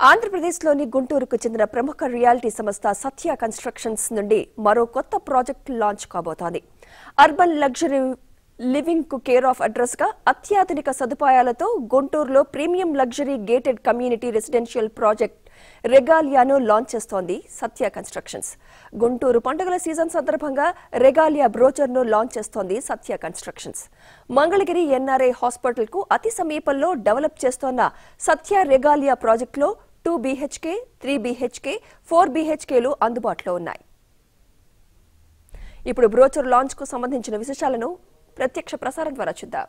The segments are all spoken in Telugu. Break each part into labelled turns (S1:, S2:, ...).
S1: ఆంధ్రప్రదేశ్లోని గుంటూరుకు చెందిన ప్రముఖ రియాలిటీ సంస్థ సత్య కన్స్ట్రక్షన్స్ నుండి మరో కొత్త ప్రాజెక్టు లాంచ్ కాబోతోంది అర్బన్ లగ్జరీ లివింగ్ కు కేర్ ఆఫ్ అడ్రస్ గా అత్యాధునిక సదుపాయాలతో గుంటూరులో premium luxury gated community residential project రెగాలియాను లాంచ్ చేస్తోంది సత్య కన్స్ట్రక్షన్స్ గుంటూరు పండుగల సీజన్ సందర్భంగా రెగాలియా బ్రోచర్ ను లాంచ్ చేస్తోంది Satya constructions Mangalagiri NRI hospital కు అతి సమీపంలో డెవలప్ చేస్తోన్న సత్య రెగాలియా ప్రాజెక్టులో two BHK three BHK four బీహెచ్కేలు అందుబాటులో ఉన్నాయి ఇప్పుడు బ్రోచర్ లాంచ్ కు సంబంధించిన విశేషాలను ప్రత్యక్ష ప్రసారం ద్వారా చూద్దాం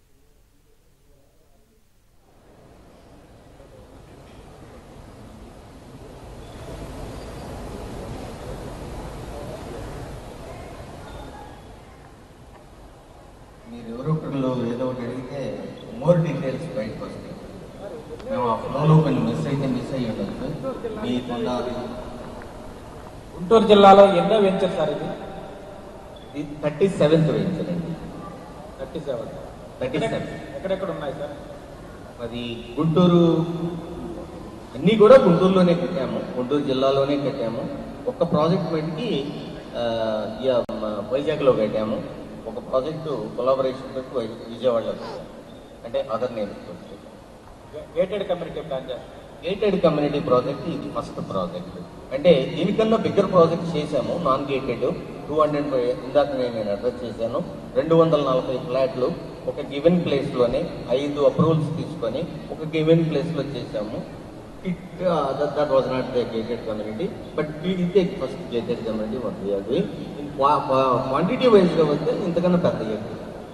S2: మీరు ఎవరో ఒకళ్ళు ఏదో ఒకటి అడిగితే మోర్ డీటెయిల్స్ బయటకు వస్తాయి మేము ఆ ఫ్లోలో కొంచెం మిస్ అయితే మిస్ అయ్యి ఉండొచ్చు మీ కొండ
S3: గుంటూరు జిల్లాలో ఎన్నో వెంచర్ సార్ ఇది
S2: థర్టీ సెవెంత్ వెంచర్ అండి
S3: థర్టీ సెవెన్
S2: 37.
S3: ఎక్కడెక్కడ ఉన్నాయి సార్
S2: అది గుంటూరు అన్నీ కూడా గుంటూరులోనే కట్టాము గుంటూరు జిల్లాలోనే కట్టాము ఒక ప్రాజెక్ట్ మటుకి ఆ, యా, మ- వైజాగ్లో కట్టాము ఒక ప్రాజెక్టు కొలాబరేషన్ పెట్టి వై- విజయవాడలో కట్టాము అంటే other names
S3: gated community plan చేస్తారు
S2: గేటెడ్ కమ్యూనిటీ ప్రాజెక్ట్ ఇది ఫస్ట్ ప్రాజెక్ట్ అంటే దీనికన్నా బిగ్గర్ ప్రాజెక్ట్ చేశాము నాన్ గేటెడ్ టూ హండ్రెడ్ ఇందాక నేను అడ్రస్ చేశాను రెండు వందల నలభై ఫ్లాట్లు ఒక గివెన్ ప్లేస్లోనే ఐదు అప్రూవల్స్ తీసుకొని ఒక గివెన్ ప్లేస్లో చేశాము it that was not the gated community but ఇదే first gated community one we are doing in quantity వైజ్గా వస్తే ఇంతకన్నా పెద్ద గేట్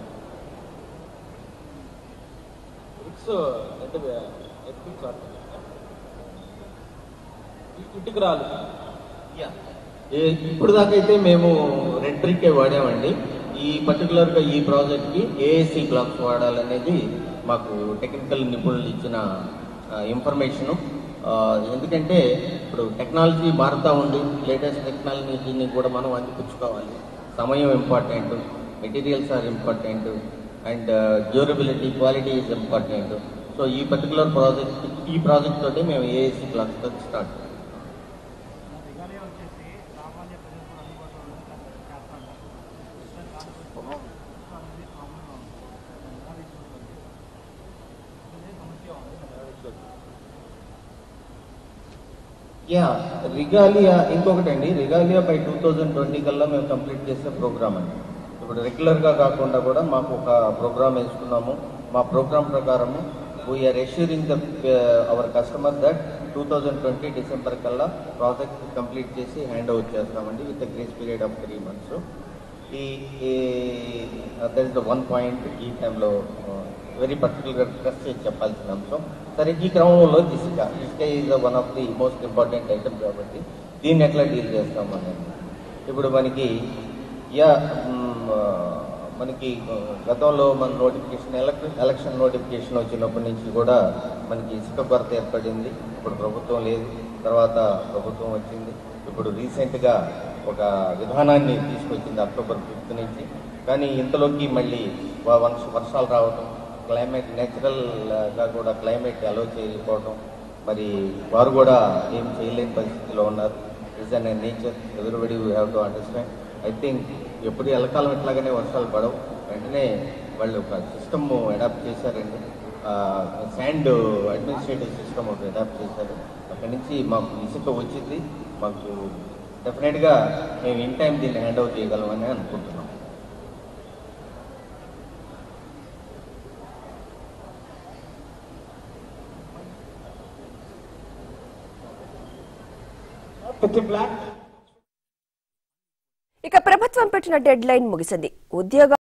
S3: బ్రిక్స్ ఎంత ఎత్తుకు ఇటుకు రాలు
S2: ఏ- ఇప్పుడు దాకా అయితే మేము రెడ్ బ్రిక్ వాడామండి ఈ పర్టికులర్ గా ఈ ప్రాజెక్ట్ కి ఏఏసి బ్లాక్స్ వాడాలనేది మాకు టెక్నికల్ నిపుణులు ఇచ్చిన ఇన్ఫర్మేషన్ ఎందుకంటే ఇప్పుడు టెక్నాలజీ మారుతూ ఉంది లేటెస్ట్ టెక్నాలజీని కూడా మనం అందిపుచ్చుకోవాలి సమయం important materials are important and durability quality is important so ఈ పర్టికులర్ ప్రాజెక్ట్ ఈ ప్రాజెక్ట్ తోటి మేము ఏఏసి బ్లాక్స్ తోటి స్టార్ట్ యా రిగాలియా ఇంకొకటి అండి Regalia by two thousand twenty కల్లా మేము కంప్లీట్ చేసే ప్రోగ్రామ్ అండి ఇప్పుడు రెగ్యులర్గా కాకుండా కూడా మాకు ఒక ప్రోగ్రామ్ వేసుకున్నాము మా ప్రోగ్రామ్ ప్రకారము we are assuring the our customer that two thousand twenty December కల్లా ప్రాజెక్ట్ కంప్లీట్ చేసి హ్యాండ్ ఓవర్ చేస్తామండి with grace period of three months ఈ that is the one point ఈ టైంలో వెరీ పర్టికులర్ స్ట్రెస్ చేసి చెప్పాల్సిన అంశం సరే ఈ క్రమంలో ఇసుక ఇసుక is one of the most important item కాబట్టి దీన్ని ఎట్లా డీల్ చేస్తాం అనేది ఇప్పుడు మనకి యా మ్, ఆ, మనకి ఆ, గతంలో మన నోటిఫికేషన్ ఎలక్షన్ ఎలక్షన్ నోటిఫికేషన్ వచ్చినప్పటి నుంచి కూడా మనకి ఇసుక కొరత ఏర్పడింది ఇప్పుడు ప్రభుత్వం లేదు తర్వాత ప్రభుత్వం వచ్చింది ఇప్పుడు రీసెంట్గా ఒక విధానాన్ని తీసుకొచ్చింది అక్టోబర్ ఫిఫ్త్ నుంచి కానీ ఇంతలోకి మళ్ళీ వ- వర్ష వర్షాలు రావటం క్లైమేట్ నేచురల్గా కూడా క్లైమేట్ అలో చేయకపోవడం మరి వారు కూడా ఏం చేయలేని పరిస్థితిలో ఉన్నారు is an nature everybody we have to understand I think ఎప్పుడు ఎలకాలం ఇట్లాగానే వర్షాలు పడవు వెంటనే వాళ్ళు ఒక సిస్టమ్ అడాప్ట్ చేశారండి శాండ్ అడ్మినిస్ట్రేటివ్ సిస్టమ్ ఒకటి అడాప్ట్ చేశారు అక్కడి నుంచి మాకు ఇసుక వచ్చింది మాకు డెఫినెట్గా మేము ఇన్ టైం దీన్ని హ్యాండ్ ఓవర్ చేయగలమని అనుకుంటున్నాం
S3: ప్రతి ప్లాన్
S1: ఇక ప్రభుత్వం పెట్టిన డెడ్ లైన్ ముగిసింది ఉద్యోగ